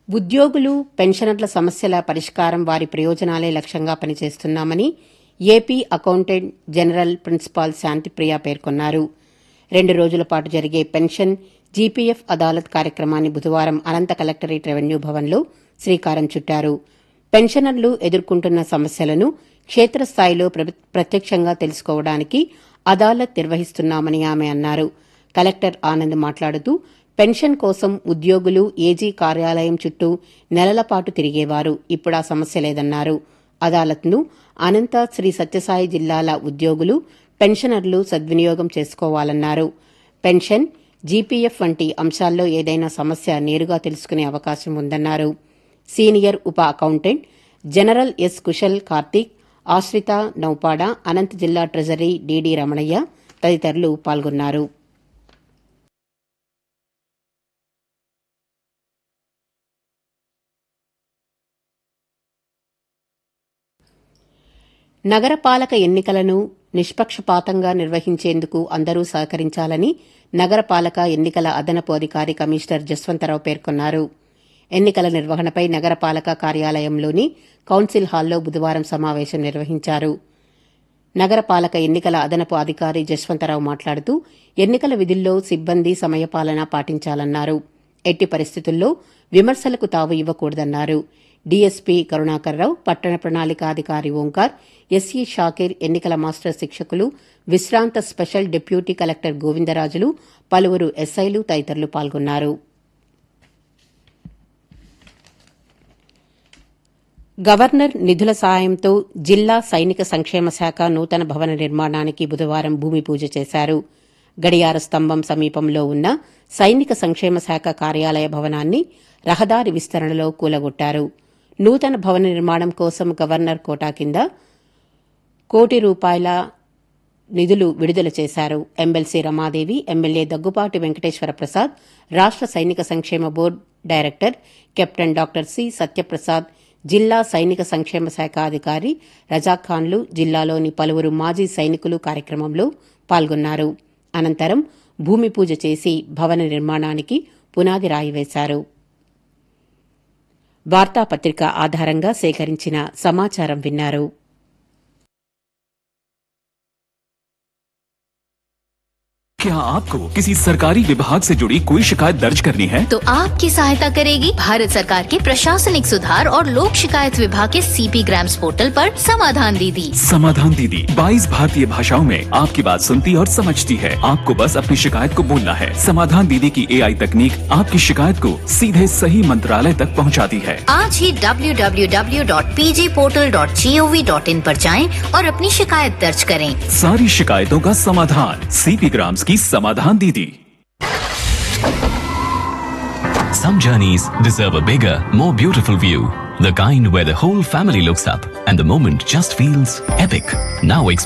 ఉద్యోగులు పెన్షనర్ల సమస్యల పరిష్కారం వారి ప్రయోజనాలే లక్ష్యంగా పనిచేస్తున్నామని A P accountant general principal Shantipriya పేర్కొన్నారు రెండు రోజుల పాటు జరిగే పెన్షన్ జీపీఎఫ్ అదాలత్ కార్యక్రమాన్ని బుధవారం అనంత కలెక్టరేట్ రెవెన్యూ భవన్లో శ్రీకారం చుట్టారు పెన్షనర్లు ఎదుర్కొంటున్న సమస్యలను క్షేత్రస్థాయిలో ప్ర- ప్రత్యక్షంగా తెలుసుకోవడానికి అదాలత్ నిర్వహిస్తున్నామని ఆమె అన్నారు కలెక్టర్ ఆనంద్ మాట్లాడుతూ పెన్షన్ కోసం ఉద్యోగులు ఏజీ కార్యాలయం చుట్టూ నెలల పాటు తిరిగేవారు ఇప్పుడు ఆ సమస్య లేదన్నారు అదాలత్ను అనంత శ్రీ సత్యసాయి జిల్లాల ఉద్యోగులు పెన్షనర్లు సద్వినియోగం చేసుకోవాలన్నారు పెన్షన్ జీపీఎఫ్ వంటి అంశాల్లో ఏదైనా సమస్య నేరుగా తెలుసుకునే అవకాశం ఉందన్నారు సీనియర్ ఉప accountant general S Kushal Karthik Ashrita Naupada Anant జిల్లా ట్రెజరీ డీడీ రమణయ్య తదితరులు పాల్గొన్నారు నగరపాలక ఎన్నికలను నిష్పక్షపాతంగా నిర్వహించేందుకు అందరూ సహకరించాలని నగరపాలక ఎన్నికల అదనపు అధికారి కమిషనర్ జస్వంతరావు పేర్కొన్నారు ఎన్నికల నిర్వహణపై నగరపాలక కార్యాలయంలోని కౌన్సిల్ హాల్లో బుధవారం సమావేశం నిర్వహించారు నగరపాలక ఎన్నికల అదనపు అధికారి జస్వంతరావు మాట్లాడుతూ ఎన్నికల విధుల్లో సిబ్బంది సమయపాలన పాటించాలన్నారు ఎట్టి పరిస్థితుల్లో విమర్శలకు తావు ఇవ్వకూడదన్నారు డీఎస్పీ కరుణాకర్రావు పట్టణ ప్రణాళికాధికారి ఓంకార్ ఎస్ఈ షాకీర్ ఎన్నికల మాస్టర్ శిక్షకులు విశ్రాంత స్పెషల్ డిప్యూటీ కలెక్టర్ గోవిందరాజులు పలువురు ఎస్ఐలు తదితరులు పాల్గొన్నారు గవర్నర్ నిధుల సాయంతో జిల్లా సైనిక సంక్షేమ శాఖ నూతన భవన నిర్మాణానికి బుధవారం భూమి పూజ చేశారు గడియార స్తంభం సమీపంలో ఉన్న సైనిక సంక్షేమ శాఖ కార్యాలయ భవనాన్ని రహదారి విస్తరణలో కూలగొట్టారు నూతన భవన నిర్మాణం కోసం గవర్నర్ కోటా కింద కోటి రూపాయల నిధులు విడుదల చేశారు ఎమ్మెల్సీ రమాదేవి ఎమ్మెల్యే దగ్గుపాటి వెంకటేశ్వర ప్రసాద్ రాష్ట సైనిక సంక్షేమ board director captain doctor C Satyaprasad జిల్లా సైనిక సంక్షేమ శాఖ అధికారి రజాఖాన్లు జిల్లాలోని పలువురు మాజీ సైనికులు కార్యక్రమంలో పాల్గొన్నారు అనంతరం భూమి పూజ చేసి భవన నిర్మాణానికి పునాది రాయి వేశారు వార్తాపత్రిక ఆధారంగా సేకరించిన సమాచారం విన్నారు क्या आपको किसी सरकारी विभाग से जुड़ी कोई शिकायत दर्ज करनी है तो आपकी सहायता करेगी भारत सरकार के प्रशासनिक सुधार और लोक शिकायत विभाग के सीपी ग्राम्स पोर्टल पर समाधान दीदी समाधान दीदी 22 भारतीय भाषाओं में आपकी बात सुनती और समझती है आपको बस अपनी शिकायत को बोलना है समाधान दीदी की एआई तकनीक आपकी शिकायत को सीधे सही मंत्रालय तक पहुंचाती है आज ही www.pjportal.gov.in पर जाएं और अपनी शिकायत दर्ज करें सारी शिकायतों का समाधान सीपी ग्राम्स की समाधान दीदी Some journeys deserve a bigger, more beautiful view. The kind where the whole family looks up and the moment just feels epic. Now experience